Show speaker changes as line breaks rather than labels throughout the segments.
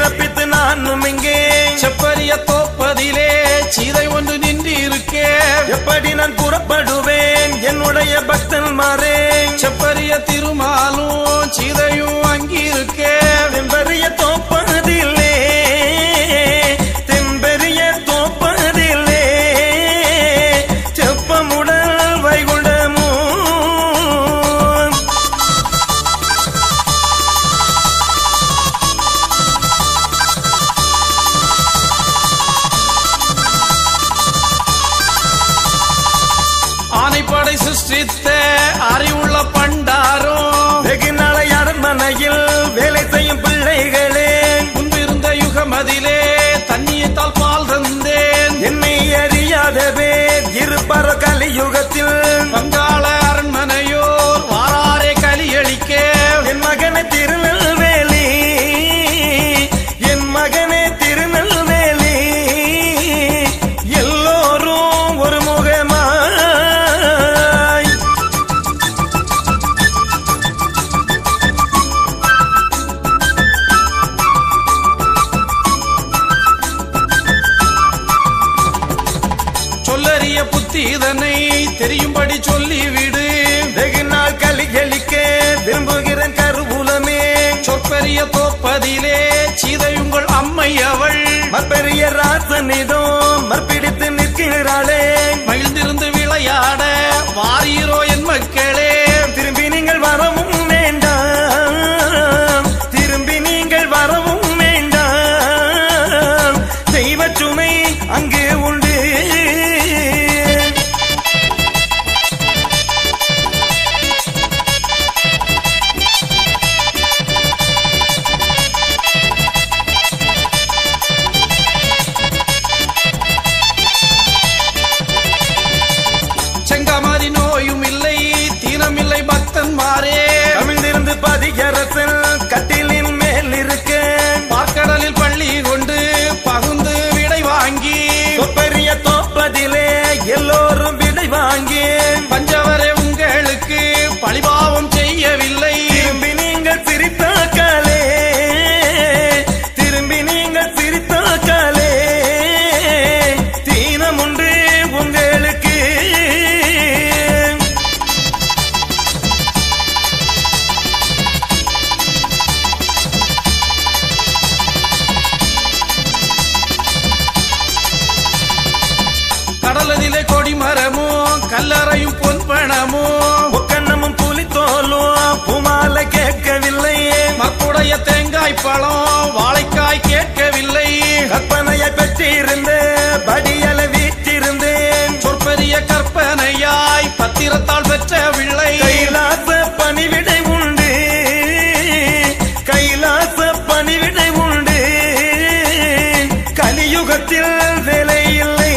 பிறப்பித்து நானும் இங்கே
செப்பரிய தோப்பதிலே சீதை ஒன்று நின்றிருக்கே
எப்படி நான் புறப்படுவேன் என்னுடைய பக்தன் மாறே
செப்பரிய திருமாலும் சீதையும் அங்கிருக்கே
தென்பெரிய தோப்பதில்லே தென்பெரிய தோப்பதில்லே செப்பமுடல் வைகுண்டமோ
ஆனைப்படை சிருஷ்டித்த அறிவுள்ள பண்டாரோ
வெகு நாளை அரண்மனையில் வேலை செய்யும் பிள்ளைகளே
முன்பிருந்த யுகமதிலே தண்ணியத்தால் பால் தந்தேன்
என்னை அறியாதவே இருப்பற கலியுகத்தில்
பங்காள அரண்மனையோர் வாராரே கலியளிக்க
என் மகனை திருநெல்வேலி என் மகனே திருநெல்வேலி எல்லோரும் ஒரு முகமாய்
சொல்லறிய புத்தி இதனை தெரியும்படி சொல்லிவிடு
வெகு நாள் கலிகளிக்க விரும்புகிறேன் கருவூலமே
சொற்பெரிய தோப்பதிலே சீதையுங்கள் அம்மை அவள்
மற்பெரிய ராசனிதோ மற்பிடித்து நிற்கிறாளே
மகிழ்ந்திருந்து விளையாட வாரீரோ என் மக்களே
திரும்பி நீங்கள் வரவும் வேண்டாம் திரும்பி நீங்கள் வரவும் வேண்டாம் தெய்வ சுமை அங்கு உண்டு
செங்கமாரி நோயும் இல்லை தீனமில்லை பக்தன்மாரே
தமிழ்ந்திருந்து பதிகரசன் கட்டிலின் மேல் இருக்க
பார்க்கடலில் பள்ளி கொண்டு பகுந்து விடை வாங்கி
பெரிய தோப்பதிலே எல்லோரும் விடை வாங்கி
பஞ்சவரே உங்களுக்கு பழிபாவம் செய்யவில்லை
திரும்பி நீங்கள் சிரித்தாக்காலே திரும்பி நீங்கள் சிரித்தாக்காலே தீனம் உண்டு உங்களுக்கு
கடலதிலே கொடிமரமோ கல்லறையும் பொன்பணமோ
முக்கண்ணமும் புலித்தோலும் பூமாலை கேட்கவில்லை
மக்குடைய தேங்காய் பழம் வாழைக்காய் கேட்கவில்லை
கற்பனையை பெற்றிருந்த படியல வீற்றிருந்தேன்
சொற்பெரிய கற்பனையாய் பத்திரத்தால் பெற்ற பிள்ளை
கைலாச பணிவிடை உண்டு கைலாச பணிவிடை உண்டு கலியுகத்தில் வேலை இல்லை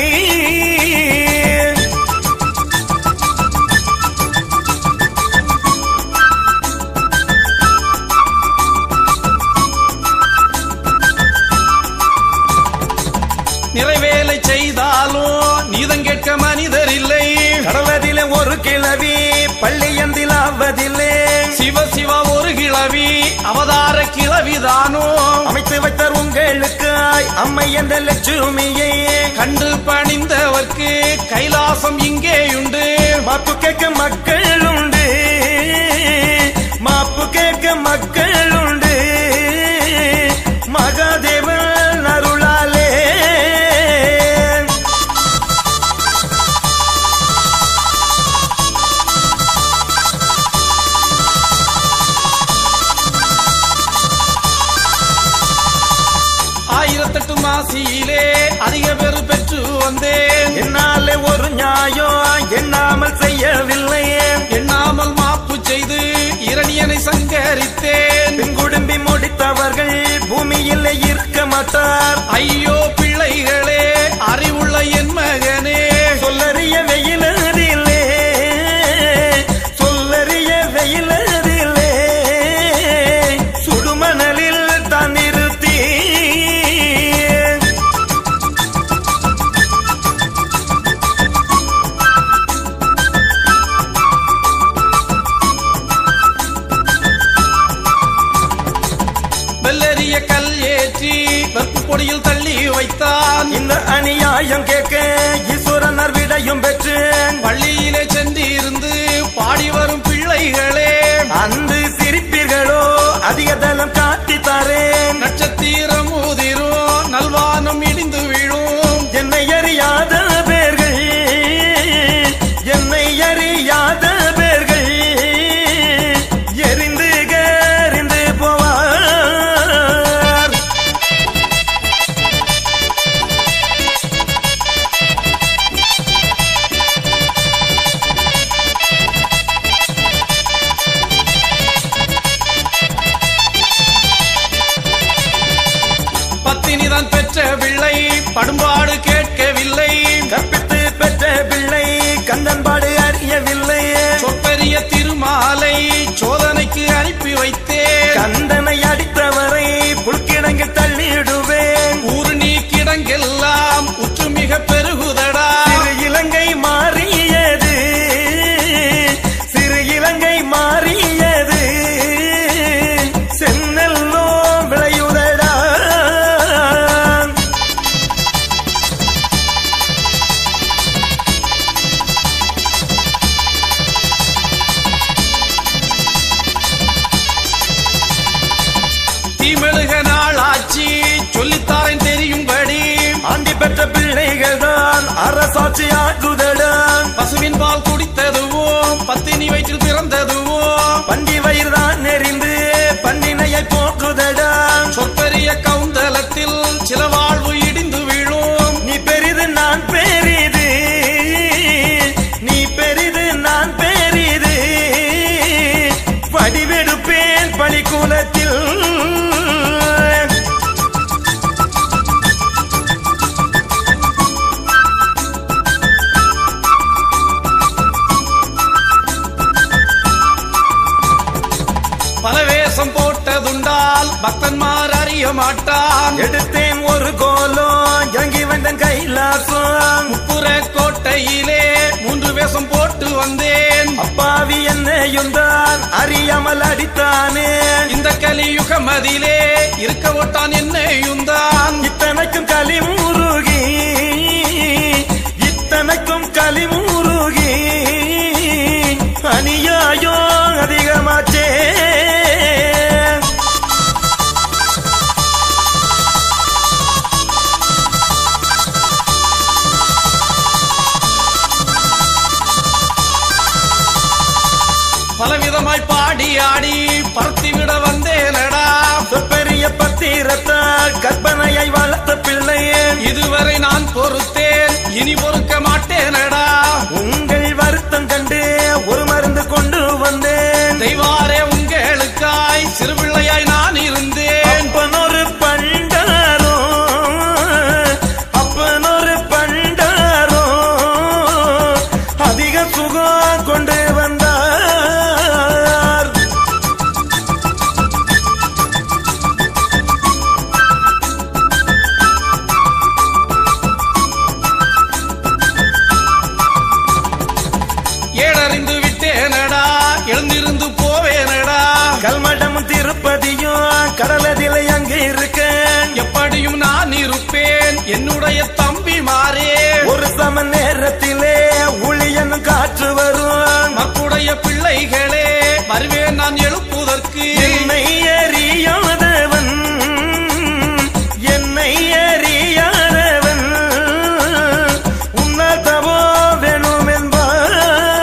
நிறைவேலை செய்தாலும் நீதம் கேட்க மனிதர் இல்லை
கடலதிலே ஒரு கிழவி பள்ளியந்தில் ஆவதில்லை
சிவ சிவ ஒரு கிழவி அவதார கிழவிதானோ
அமைத்து வைத்தார் உங்களுக்காய் அம்மை என்ற லட்சுமியை
கண்டு பணிந்தவர்க்கு கைலாசம் இங்கேயுண்டு
மாப்பு கேட்க மக்கள் உண்டு மாப்பு கேட்க மக்கள் உண்டு மகாதேவன் அருளாலே
ஆயிரத்தெட்டு மாசியிலே அதிக பேரு பெற்று வந்தேன்
என்னாலே ஒரு நியாயம் எண்ணாமல் செய்யவில்லை
எண்ணாமல் மாப்பு செய்து இரணியனை சங்கரித்தேன்
பின்குடும்பி முடித்தவர்கள் பூமியில் இருக்க மாட்டார்
ஐயோ பிள்ளைகளே அறிவுள்ள என் மகனே
சொல்லறிய வெயிலதில்லே சொல்லறிய வெயிலதில்லே சுடுமணலில் தான் நிறுத்தி
வெள்ளரிய கல் ஏற்றி நெருப்பொடியில் தள்ளி வைத்தான்
இந்த அநியாயம் கேட்க ஈஸ்வரனர் விடையும் பெற்று
பள்ளியிலே சென்றிருந்து பாடி வரும் பிள்ளைகளே
அன்று சிரிப்பீர்களோ அதிக தலம் காட்டி தாரேன்
நட்சத்திரம் ஊதிரும் நல்வானம் இடிந்து விழும்
என்னை அறியாத பேர்கள் என்னை அறியாத பேர்கள் எரிந்து கரிந்து போவார்
பத்தினிதான் பெற்ற பிள்ளை படும்பாடு கேட்கவில்லை
கற்பித்து பெற்ற பிள்ளை கந்தன்பாடு அறியவில்லை
சொப்பெரிய திருமாலை சோதனைக்கு அனுப்பி வைத்தேன்
கந்தனை அடித்தவரை புல்கிடங்கு தள்ளிடுவேன்
ஊரு நீ கிடங்கெல்லாம் உற்று மிக பெருகுதடா
சிறு இலங்கை மாறியது சிறு இலங்கை மாறியது சென்னல்லோ விளையுதடா
தீமெழுக நாள் ஆட்சி சொல்லித்தாரேன் தெரியும்படி
ஆண்டி பெற்ற பிள்ளைகள் தான் அரசாட்சி ஆக்குதடா
பசுவின் பால் குடித்ததுவோ பத்தினி வயிற்றில் பிறந்ததுவோ
பண்டி வயிறுதான் நெறிந்து பன்னினையை போக்குதடா
சொற்பெரிய கவுந்தலத்தில் சில வாழ்வு இடிந்து விழும்
நீ பெரிது நான் பெரிது நீ பெரிது நான் பெரிது வடிவெடுப்பேன் பழிக்குலத்தில்
பல வேஷம் போட்டதுண்டால் பக்தன்மார் அறிய மாட்டான்
எடுத்தேன் ஒரு கோலம் இறங்கி வந்தேன் கைலாசம்
புற கோட்டையிலே மூன்று வேஷம் போட்டு வந்தேன்
அப்பாவி என்னையும் தான் அறியாமல் அடித்தானே
இந்த கலியுக மதிலே இருக்க ஒட்டான் என்னையும் தான்
இத்தனைக்கும் களிமுருகி இத்தனைக்கும் களிமுருகி அநியாயோ அதிகமாச்சே
பலவிதமாய் பாடி ஆடி பறத்தி விட வந்தேனடா
பெரிய பத்திரத்தால் கற்பனையை வளர்த்த பிள்ளையே
இதுவரை நான் பொறுத்தேன் இனி பொறுக்க மாட்டேனடா
உங்கள் வருத்தம் கண்டு ஒரு மருந்து கொண்டு வந்தேன்
தெய்வாரே உங்களுக்காய் சிறுபிள்ளையாய் நான் இருந்தேன்
அப்பனொரு பண்டாரோ அப்பனொரு பண்டாரோ அதிக சுகம் கொண்டு வந்தார்
ஏடறிந்து விட்டேனடா எழுந்திருந்து போவேனடா
கல்மடம் திருப்பதியும் கடலதிலை அங்கு இருக்கேன்
எப்படியும் நான் இருப்பேன் என்னுடைய தம்பி மாறே
ஒரு சம நேரத்திலே ஊழியன் காற்று வரும்
மக்குடைய பிள்ளைகளே வருவேன் நான் எழுப்புவதற்கு
என்னை அறியாதவன் என்னை அறியாதவன் உன்னதவோ வேணும் என்பான்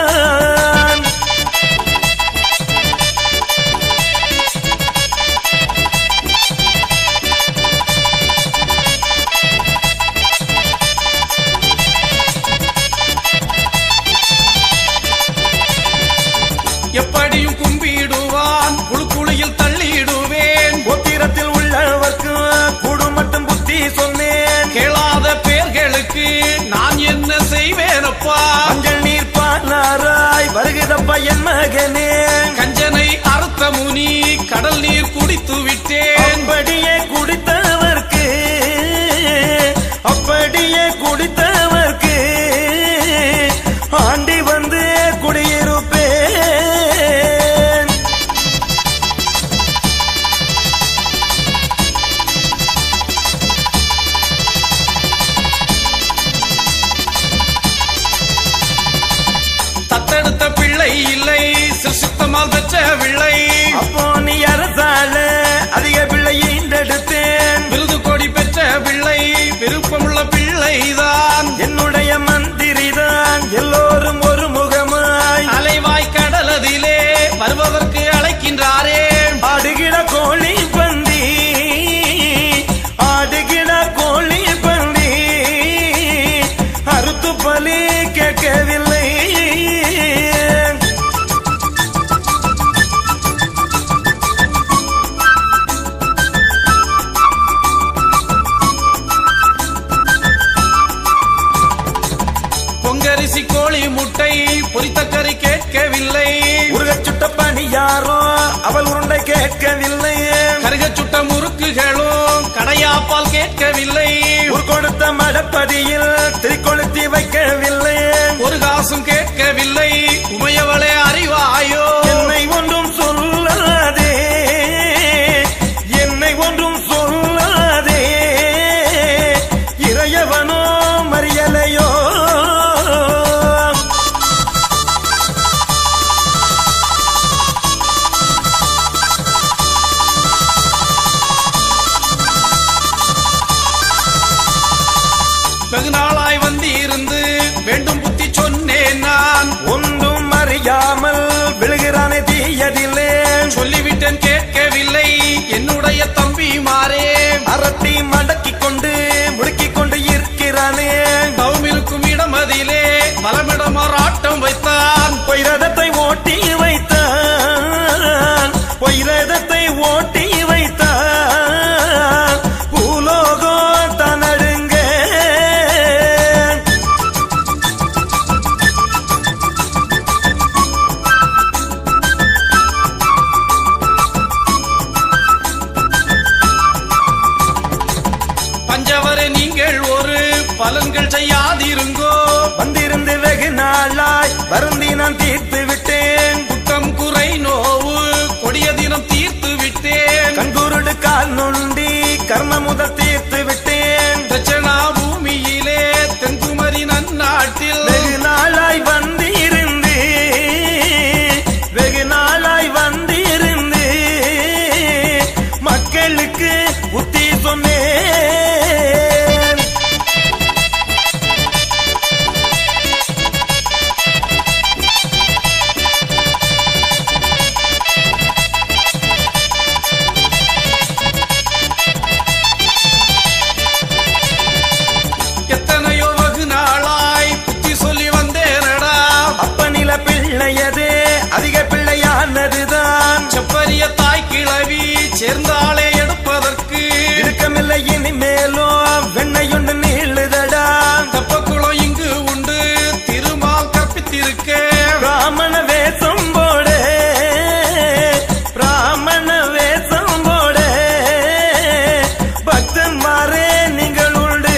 எப்படியும் கும்பிடுவான் குழுக்குழியில் தள்ளிடுவேன்
கோத்திரத்தில் உள்ளவர்க்கு குடு மட்டும் புத்தி சொன்னேன்
கேளாத பேர்களுக்கு நான் என்ன செய்வேனப்பா
மஞ்சள் நீர் பாலாராய் வருகிறப்ப என் மகனே
கஞ்சனை அறுத்த முனி கடல் நீர் குடித்து விட்டேன்
அப்படியே குடித்தவர்க்கு அப்படியே குடித்தவர்க்கு ஆண்டி வந்து குடியிருப்பேன்
சித்தமால் பெற்ற பிள்ளை
அப்போ நீ அரசாள அதிக பிள்ளை ஈண்டெடுத்தேன்
விருது கோடி பெற்ற பிள்ளை விருப்பமுள்ள பிள்ளைதான்
என்னுடைய மந்திரிதான் எல்லோரும் ஒரு முகமாய்
அலைவாய் கடலதிலே வருவதற்கு அழைக்கின்றாரே
ஆடுகிற கோழி பந்தி ஆடுகிற கோழி பந்தி அறுத்து பலி கேட்கவில்லை
பொங்கரிசி கோழி முட்டை பொரித்த கறி கேட்கவில்லை
உருகச் சுட்ட பணியாரோ அவள் உருண்டை கேட்கவில்லை
கருகச் சுட்ட முறுக்குகளும் கடையாப்பால் கேட்கவில்லை
ஒரு கொடுத்த மடப்பதியில் திரிக்கொளுத்தி வைக்கவில்லை
ஒரு காசும் கேட்கவில்லை உமையவளே அறிவாயோ
என்னை ஒன்றும் சொல்லாதே என்னை ஒன்றும் சொல்லாதே இறையவனோ மறியலையோ
வெகு நாளாய் வந்திருந்து வேண்டும் புத்தி சொன்னேன் நான்
ஒன்றும் அறியாமல் விழுகிறானே தீயதில்லே
சொல்லிவிட்டேன் கேட்கவில்லை என்னுடைய தம்பி மாறே
அரட்டி மடக்கிக் கொண்டு முடுக்கிக் கொண்டு இருக்கிறானே
தவம் இருக்கும் இடமதிலே வலமிடமாறாட்டம் வைத்தான்
பொய்ரதத்தை ஓட்டி வைத்தான் பொய்ரதத்தை ஓட்டி வைத்தான் பூலோகம் தனடுங்க
பஞ்சவரை நீங்கள் ஒரு பலன்கள் செய்யாதிருங்கோ
வந்திருந்து வெகு நாளாய் வருந்தி நான் தீர்த்து விட்டேன்
குற்றம் குறை நோவு கொடிய தினம் தீர்த்து விட்டேன்
கண்குருடு கால் நொண்டி கர்ம முதல் தீர்த்து விட்டேன்
தட்சணா பூமியிலே தென்குமரி நன்னாட்டில்
வெகு நாளாய் வந்திருந்து வெகு நாளாய் வந்திருந்து மக்களுக்கு புத்தி சொன்னேன்
எத்தனையோ வகு நாளாய் புத்தி சொல்லி வந்தேனடா
அப்பனில பிள்ளையது அதிக பிள்ளையானதுதான்
செப்பரிய தாய் கிழவி சேர்ந்தாளே எடுப்பதற்கு
இடுக்கமில்லை இனிமேலும் வெண்ணையுண்டு நீளுதடா
தெப்பக்குளம் இங்கு உண்டு திருமால் கற்பித்திருக்க
பிராமண வேஷம் போட பிராமண வேஷம் போட பக்தன்மாரே நீங்கள் உண்டு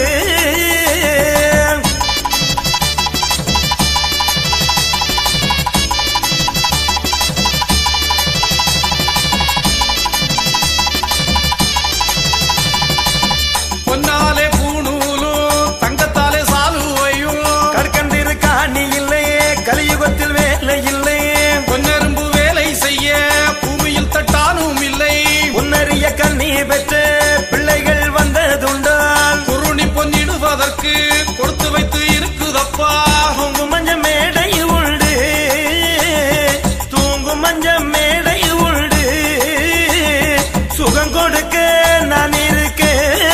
பொன்னாலே பூணூலும் தங்கத்தாலே சாலுவையும்
கற்கண்டிரு காணி இல்லையே கலியுகத்தில் வேலை இல்லையே
பொன்னெரும்பு வேலை செய்ய பூமியில் தட்டானும் இல்லை
உன்னறிய கண்ணி பெற்ற பிள்ளைகள் வந்ததுண்டால்
குருணி பொன்னிடுவதற்கு கொடுத்து வைத்து இருக்குதப்பா
தூங்கு மஞ்ச மேடை உண்டு தூங்கு மஞ்ச மேடை உண்டு சுகம் கொடுக்க நான் இருக்கேன்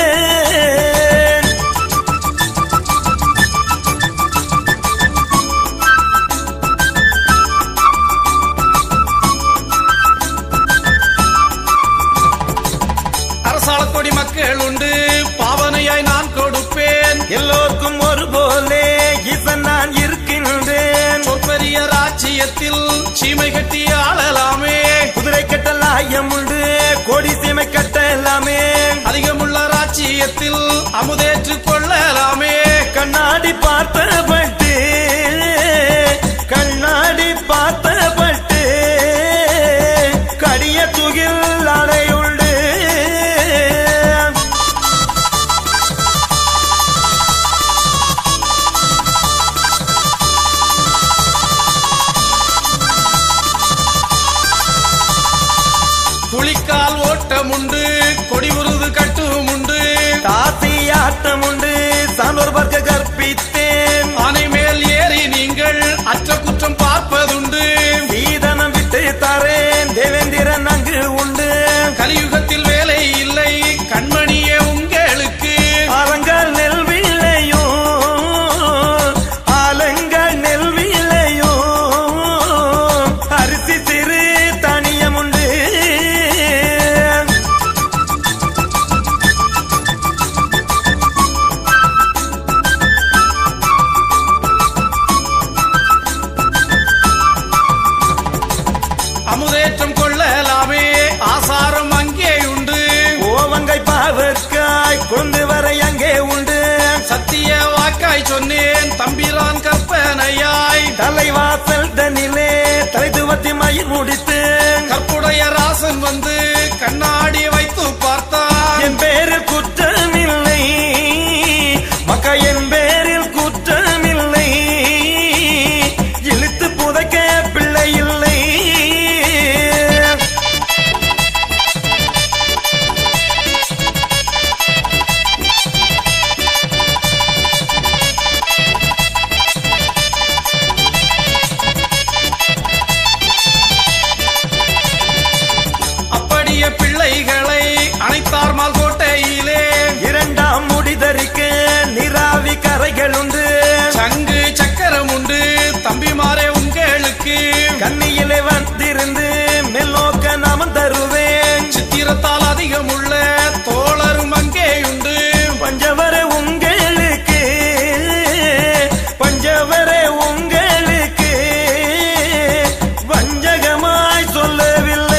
அரசாள கொடி மக்கள் உண்டு பாவனையாய் நான் கொடுப்பேன்
எல்லோருக்கும் ஒரு போலே ஈசன் நான் இருக்கின்றேன்
சொற்பெரிய ராச்சியத்தில் சீமை கட்டி ஆளலாமே
குதிரை கட்டலாயம் உண்டு கோடி சீமை கட்டலாமே
அதிகமுள்ள ராச்சியத்தில் அமுதேற்று கொள்ளலாமே
கண்ணாடி பார்த்தபட்டு கண்ணாடி பார்த்தபட்டு கடிய துகில் அடையுண்டு சட்டம் உண்டு சான்றோர் பார்க்க கற்பித்தேன்
ஆனை மேல் ஏறி நீங்கள் அற்ற குற்றம் பார்ப்பதுண்டு
சீதனம் விட்டு தரேன் தேவேந்திரன் அங்கு உண்டு
கலியுகத்தில் வேலை இல்லை கண்மணியே உங்களுக்கு
ஆலங்கால் நெல் விளையும் ஆலங்கால் நெல் விளையும் அரிசி சிறு தானியம் உண்டு
அமுதேற்றம் கொள்ளலாமே ஆசாரம் அங்கே உண்டு
ஓவங்கை பாவற்காய் கொண்டு வரை அங்கே உண்டு
சத்திய வாக்காய் சொன்னேன் தம்பிரான் கற்பனையாய்
தலைவாசல் தனிலே தலை துவத்தி மயிர் முடித்து
கற்புடைய ராசன் வந்து கண்ணாடி வைத்து பார்த்தான்
என் பேரில் குற்றமில்லை மக்கா என் பேரில் குற்றமில்லை இழுத்து புதைக்க பிள்ளை இல்லை
அப்படியே பிள்ளைகளை அனைத்தார் மால் கோட்டையிலே
இரண்டாம் முடிதறிக்க நிராவி கரைகள் உண்டு
சங்கு சக்கரம் உண்டு தம்பிமாரே உங்களுக்கு
கண்ணியிலே வந்திருந்து மெல்லோக்க நாமம் தருவேன்
சித்திரத்தால் அதிகம் உள்ள தோழரும் அங்கே உண்டு
பஞ்சவர உங்களுக்கு பஞ்சவர உங்களுக்கு வஞ்சகமாய் சொல்லவில்லை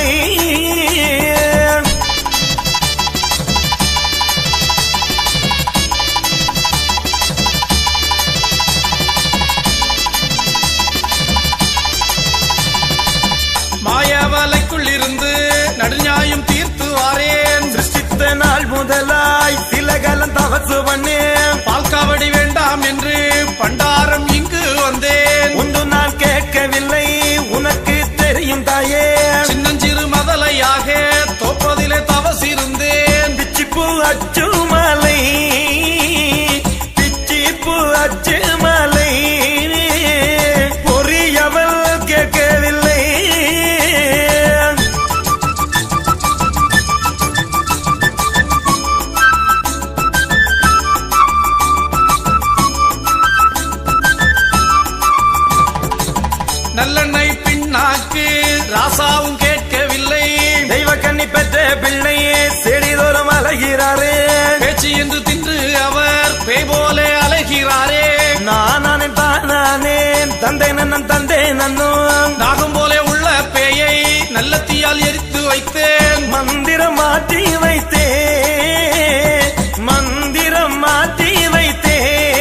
மாயாவலைக்குள் இருந்து நடுநியாயம் தீர்த்து வாரேன்
சிருஷ்டித்த நாள் முதலாய் சில காலம் தவசு பண்ணேன்
பால்காவடி வேண்டாம் என்று பண்டாரம் இங்கு வந்தேன்
ஒன்று நான் கேட்கவில்லை உனக்கு தெரியும் தாயே
சின்னஞ்சிறு மதலையாக தோப்பதிலே தவசிருந்தேன்
பிச்சிப்பூ அச்சுமலை பிச்சிப்பூ அச்சுமலை பொறியவள் கேட்கவில்லை
நல்லெண்ணெய் பின்னாக்கு ராசாவும் கேட்கவில்லை
தெய்வ கண்ணி பெற்ற பிள்ளையே செடிதோறும் அழகிறாரே
பேச்சு என்று தின்று அவர் பேய் போல அலைகிறாரே
நானே தானே தந்தை நன்னன் தந்தை நன்னும்
நாகம் போல உள்ள பேயை நல்ல தீயால் எரித்து வைத்தேன்
மந்திரம் மாற்றி வைத்தே மந்திரம் மாற்றி வைத்தே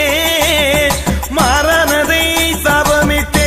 மரணதை சாபமிட்டேன்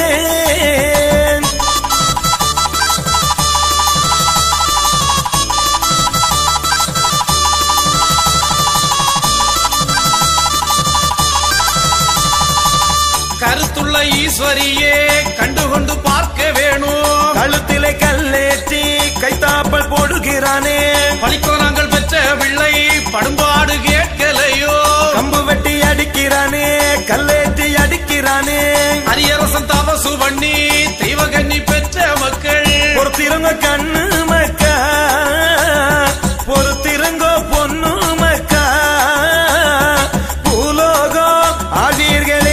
கருத்துள்ள ஈஸ்வரியே கண்டுகொண்டு பார்க்க வேணும்
கழுத்திலே கல்லேற்றி கைத்தாப்பல் போடுகிறானே
பழிக்கோ நாங்கள் பெற்ற பிள்ளை படும்பாடு கேட்கலையோ
கம்பு வெட்டி அடிக்கிறானே கல்லேற்றி அடிக்கிறானே
அரியரசன் தபசு பண்ணி தெய்வகன்னி பெற்ற மக்கள்
பொறுத்திருங்க கண்ணு மக்கா பொறுத்திருங்கோ பொண்ணு மக்கா பூலோகம் ஆவீர்களே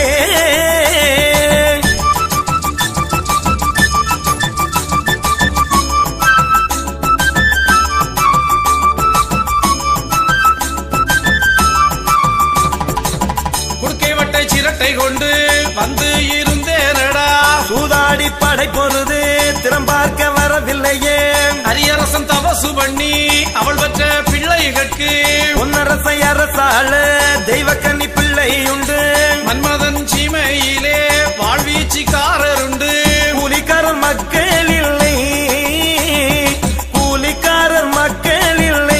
குடுக்கை வட்டை சிரட்டை கொண்டு வந்து இருந்தேனடா
சூதாடி படை பொருது திறம் பார்க்க வரவில்லையே
அரியரசன் தபசு பண்ணி அவள் பெற்ற பிள்ளைகளுக்கு
பொன்னரசை அரசாள தெய்வ கன்னி பிள்ளை உண்டு
மன்மதன் சீமையிலே வாழ்வீச்சுக்காரருண்டு
கூலிக்காரர் மக்கள் இல்லை கூலிக்காரர் மக்கள் இல்லை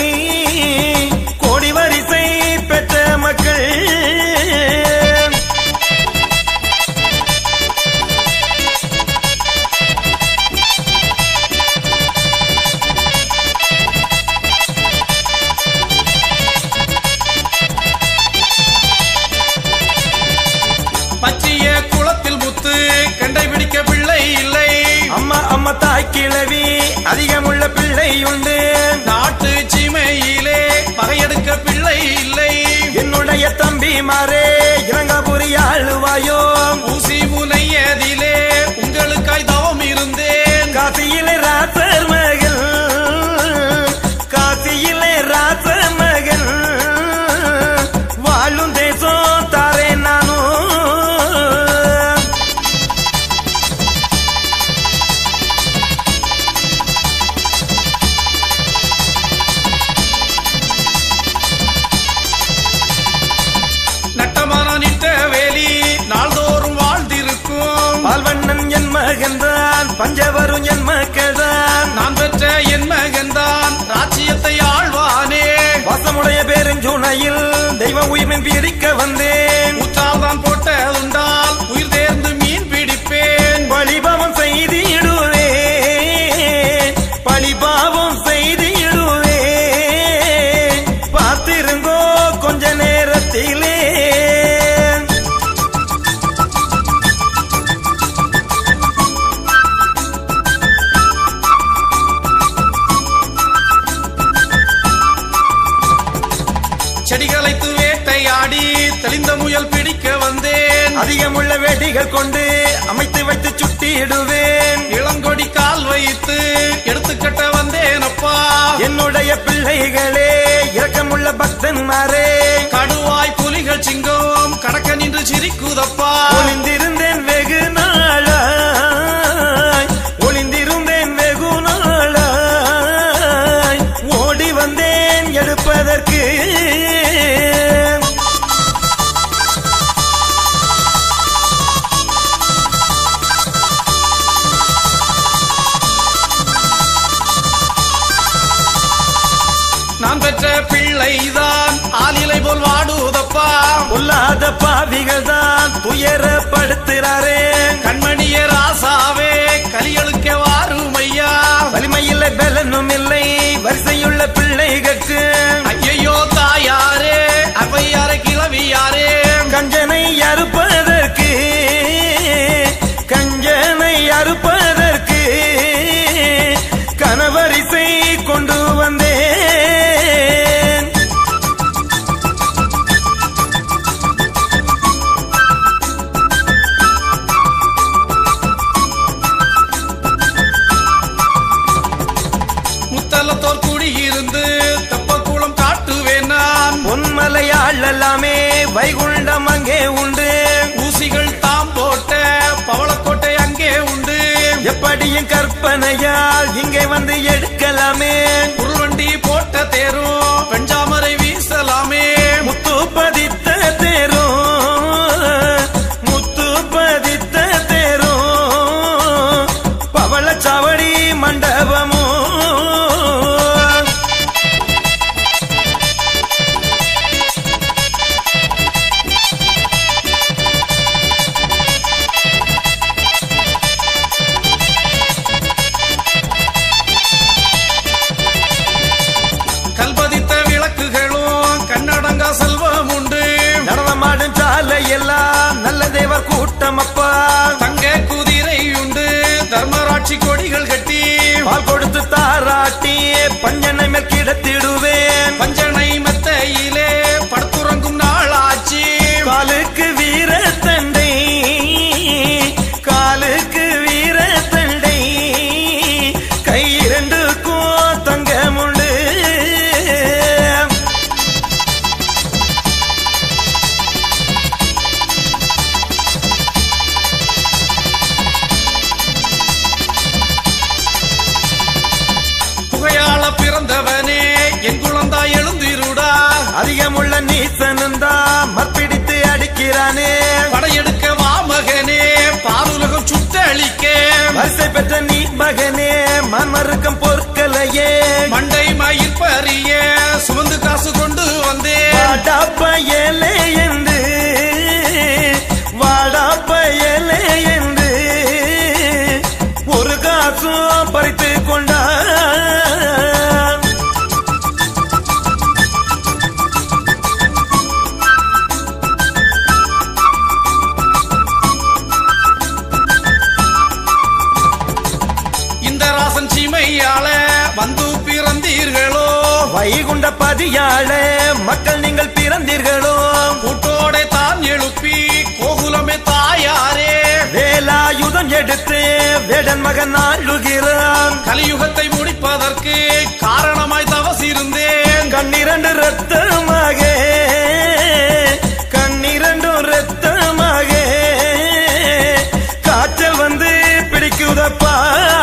கோடி வரிசை பெற்ற மக்கள் தாய் கிழவி அதிகமுள்ள பிள்ளை உண்டு
நாட்டு சீமையிலே பகையெடுக்க பிள்ளை இல்லை
என்னுடைய தம்பி மாறே இறங்கபுரி ஆளுவாயோ
ஊசி முனையதிலே உங்களுக்காய் தவம் இருந்தேன்
காசியிலே ராசர் மகன் காசியிலே ராசர் மகன் வாழும் தேசம் தாரே நானும்
நட்டமான நிட்ட வேலி நாள்தோறும் வாழ்ந்திருக்கும்
பால்வண்ணன் என் மகன்தான் பஞ்சவரும் என் மக்கள்தான்
நான் பெற்ற என் மகன்தான் ராஜ்யத்தை ஆழ்வானே
வாசமுடைய பெருஞ்சுனையில் தெய்வ உயிர்மின் பிடிக்க வந்தேன்
முற்றால் தான் போட்டதுண்டால் உயிர் தேர்ந்து மீன் பிடிப்பேன்
பழிபாவம் செய்திடுவே பழிபாவம் செய்திடுவே பார்த்திருங்கோ கொஞ்ச நேரத்திலே
செடிகளைத்து வேட்டையாடி தெளிந்த முயல் பிடிக்க வந்தேன்
அதிகமுள்ள வெடிகள் கொண்டு அமைத்து வைத்து சுட்டிடுவேன்
இளங்கொடி கால் வைத்து எடுத்துக்கட்ட வந்தேன் அப்பா
என்னுடைய பிள்ளைகளே இரக்கமுள்ள பக்தன்மாரே
கடுவாய் புலிகள் சிங்கம் கடக்க நின்று சிரிக்குதப்பா
ஒளிந்திருந்தேன் வெகு நாளாய் ஒளிந்திருந்தேன் வெகு நாளாய் ஓடி வந்தேன் எடுப்பதற்கு
நான் பெற்ற பிள்ளைதான் ஆலிலை போல் வாடுவதப்பா
பொல்லாத பாவிகள் தான் துயரப்படுத்துறாரே
கண்மணிய ராசாவே கலியழுக்க வாரும் ஐயா
வலிமையில்லை பலனும் இல்லை வரிசையுள்ள பிள்ளைகளுக்கு
ஐயையோ தாயாரே அவையாரே கிளவியாரே
கஞ்சனை அறுப்பதற்கு கஞ்சனை அறுப்பதற்கு கணவரிசை கொண்டு வந்தேன்
முத்தலத்தோர் குடியிருந்து தெப்பக்குளம் காட்டுவேன் நான்
பொன்மலையாள் எல்லாமே வைகுண்டம் அங்கே உண்டு
ஊசிகள் தாம் போட்ட பவளக்கோட்டை அங்கே உண்டு
எப்படியும் கற்பனையால் இங்கே வந்து எடுக்கலாமே
உருவண்டி போட்ட தேரும் பெஞ்சாமரை வீசலாமே
முத்து பதித்த தேரும் முத்து பதித்த தேரும் பவளச்சாவடி மண்டபமும்
கல்பதித்த விளக்குகளும் கண்ணடங்கா செல்வம் உண்டு
நடனமாடும் சாலை எல்லாம் நல்ல தேவர் கூட்டம் அப்பா
தங்க குதிரை உண்டு தர்மராட்சி கொடிகள் கட்டி
பால் கொடுத்து தாராட்டி பஞ்சனை மேல் கிடத்திடுவேன்
பஞ்சனை மெத்தையிலே படுத்துறங்கும் நாளாச்சு
காலுக்கு வீர தண்டை காலுக்கு வீர தண்டை கை இரண்டுக்கும் தங்கமுண்டு
புகையாள பிறந்தவனே என் குழந்தாய் எழுந்திருடா
அதிகமுள்ள நீசனந்தா மற்பிடித்து அடிக்கிறானே
படையெடுக்க வா மகனே பாலுலகம் சுட்டழிக்க
வரிசை பெற்ற நீ மகனே மன்மருக்கம் பொற்களையே
மண்டை மயிர் பறிய சுமந்து காசு கொண்டு வந்தேன்
வாடா பயலே என்று வாடா பயலே என்று ஒரு காசும் பறித்து கொண்டான் வைகுண்ட பதியாள மக்கள் நீங்கள் பிறந்தீர்களோ
கூட்டோட தான் எழுப்பி கோகுலமே தாயாரே
வேலாயுதம் எடுத்து வேடன் மகன் ஆளுகிறான்
கலியுகத்தை முடிப்பதற்கு காரணமாய் தவசிருந்தேன்
கண்ணிரண்டு ரத்தமாக கண்ணிரண்டும் ரத்தமாக காய்ச்சல் வந்து பிடிக்குதப்பா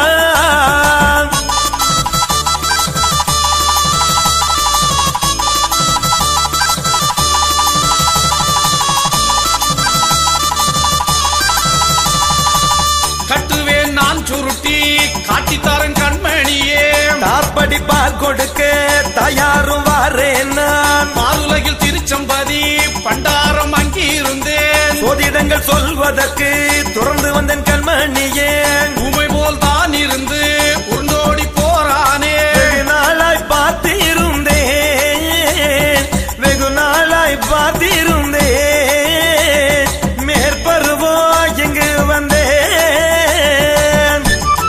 கட்டுவேன் நான் சுருட்டி காட்டித்தாரன் கண்மணியே
தாப்படி பால் கொடுக்க தயாரும் வாரேன் நான்
மாதுலகில் திருச்சம்பதி பண்டாரம் அங்கிருந்தேன்
சோதிடங்கள் சொல்வதற்கு தொடர்ந்து வந்தேன் கண்மணியே
உமை போல் தான் இருந்து உருண்டோடி போறானே
வெகு நாளாய் பார்த்திருந்தேன் வெகு நாளாய் பார்த்திருந்தேன் மேற்பருவோ எங்கு வந்தேன்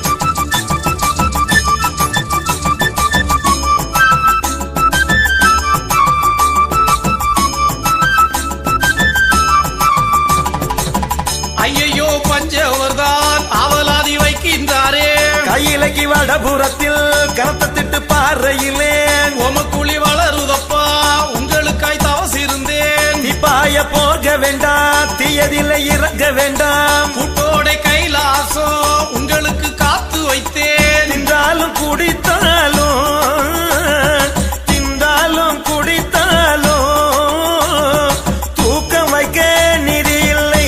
ஐயையோ பஞ்சவர்தான் அவலாதி வைக்கின்றாரே
கையிலக்கி வடபுறத்தில் கனத்த திட்டு பாறையிலே
உமக்குழி வளருதப்பா உங்களுக்காய் தவசிருந்தேன்
தீப்பாய போக வேண்டாம் தீயதில்லை இறங்க வேண்டாம்
கூட்டோட கைலாசம் உங்களுக்கு காத்து வைத்தேன்
தின்றாலும் குடித்தாலும் தின்றாலும் குடித்தாலும் தூக்கம் வைக்க நிதி இல்லை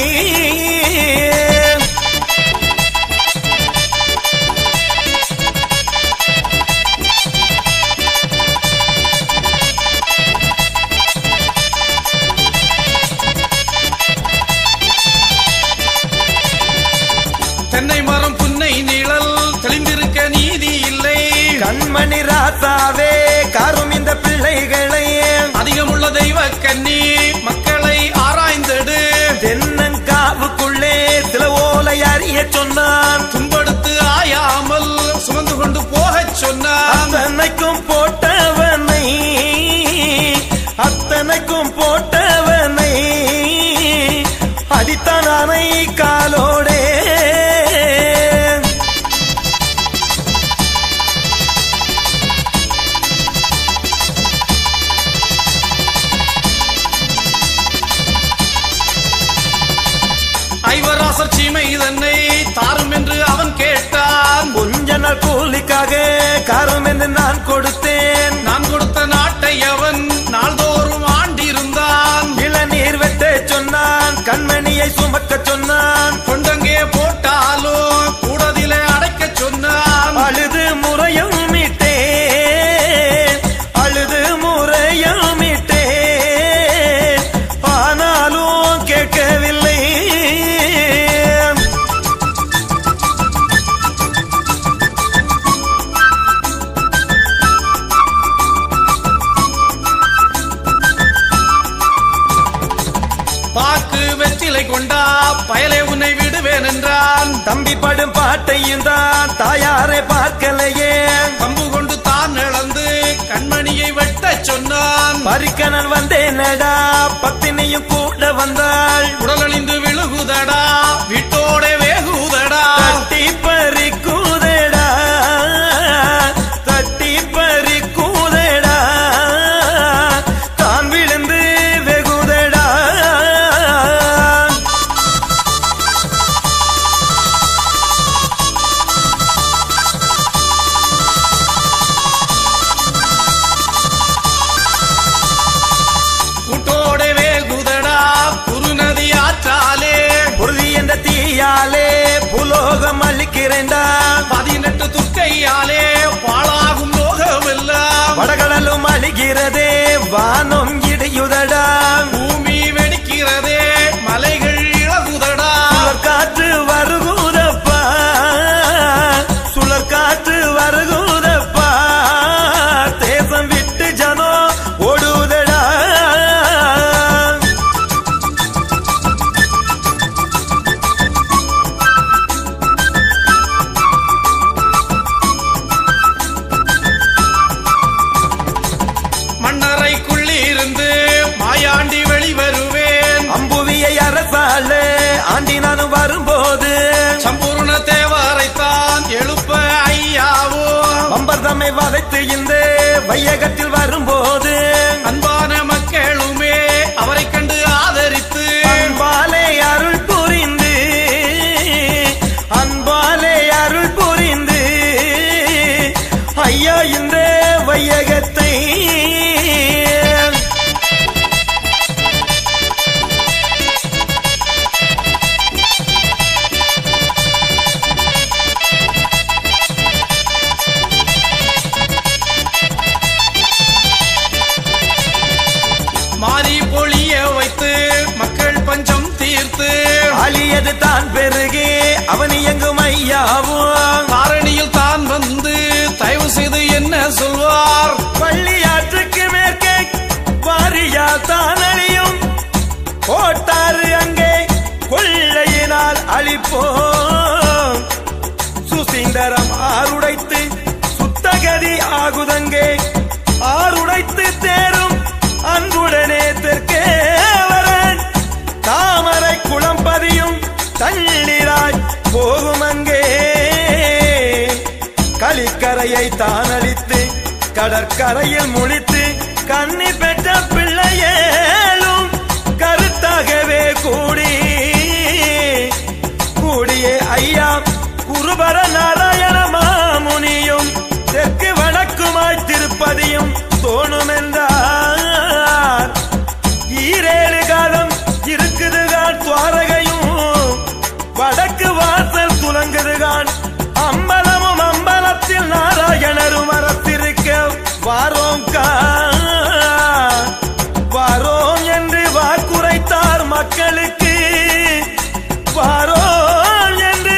தென்னை மரம் புன்னை நிழல் தெளிந்திருக்க நீதி இல்லை
கண்மணி ராசாவே காரும் இந்த பிள்ளைகளை
அதிகமுள்ள தெய்வ கன்னி மக்களை ஆராய்ந்தெடு
தென்னங்காவுக்குள்ளே சில ஓலை அறிய சொன்னான்
துன்படுத்து ஆயாமல் சுமந்து கொண்டு போகச் சொன்னான்
அத்தனைக்கும் போட்டவனை அத்தனைக்கும் போட்டவனை அடித்தான் அணை காலோடே
ஐவராசர் சீமை தன்னை தாரும் என்று அவன் கேட்டான்
கொஞ்ச நாள் கூலிக்காக காரம் என்று நான் கொடுத்தேன்
நான் கொடுத்த நாட்டை அவன் நாள்தோறும் ஆண்டிருந்தான்
இளநீர் வெட்ட சொன்னான் கண்மணியை சுமக்க சொன்னான்
கொண்டங்கே போட்டாலும் கூடதிலே அடைக்கச் சொன்னான்
அழுது முறையும் மீட்டேன் அழுது முறையும் மீட்டேன் ஆனாலும் கேட்கவில்லை
பாக்கு வெற்றிலை கொண்டா பயலே உன்னை விடுவேன் என்றான்
தம்பி படும் பாட்டையும் தான் தாயாரை பார்க்கலையே
கம்பு கொண்டு தான் இழந்து கண்மணியை வெட்டச் சொன்னான்
பறிக்கணன் வந்தேனடா பத்தினியும் கூட வந்தாள்
உடலழிந்து விழுகுதடா வீட்டோட வேகுதடா
தட்டி பறிக்கூதடா தட்டி பறிக்கூதடா தான் விழுந்து வெகுதடா
கூட்டோட வேகுதடா குறுநதி ஆற்றாலே
பொருதி என்ற தீயாலே புலோகம் அழிக்கிறேன்டா
பதினெட்டு துர்க்கையாலே பாழாகும் லோகமெல்லாம்
வடகடலும் அழிகிறதே வானம் இடியுதடா
பூமி வெடிக்கிறதே மலைகள் இழகுதடா
சுழற்காற்று வருகுதப்பா சுழற்காற்று வருகுதப்பா தேசம் விட்டு ஜனம் ஓடுதடா வையகத்தில் வரும்போது
அன்பான மக்களுமே அவரை கண்டு ஆதரித்து
அன்பாலே அருள் புரிந்து அன்பாலே அருள் புரிந்து ஐயா இந்த வையகத்தை
மாறி பொழிய வைத்து மக்கள் பஞ்சம் தீர்த்து
அழியது தான் பெருகே அவன் எங்கும் ஐயாவும்
தாரணியில் தான் வந்து தயவு செய்து என்ன சொல்வார்
பள்ளியாற்றுக்கு மேற்கே வாரியா தான் அழியும் போட்டாரு அங்கே கொள்ளையினால் அழிப்போம் சுசீந்தரம் ஆறுடைத்து சுத்தகதி ஆகுதங்கே ஆறுடைத்து தேரும் அன்புடனே தெற்கே வரன் தாமரை குளம் பதியும் தண்ணீராய் போகும் அங்கே களிக்கரையை தானளித்து கடற்கரையில் முடித்து கண்ணி பெற்ற பிள்ளையேலும் கருத்தாகவே கூடி கூடிய ஐயா குருபர நாராயண மாமுனியும் தெற்கு வடக்குமாய் திருப்பதியும் தோணுமென்றார் ஈரேழு காலம் இருக்குதுகான் துவாரகையும் வடக்கு வாசல் துலங்குதுகான் அம்பலமும் அம்பலத்தில் நாராயணரும் அரசிருக்க வாரோம் வாரோம் என்று வாக்குரைத்தார் மக்களுக்கு வாரோம் என்று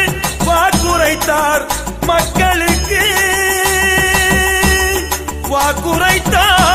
வாக்குரைத்தார் மக்களுக்கு வாக்குரைத்தார்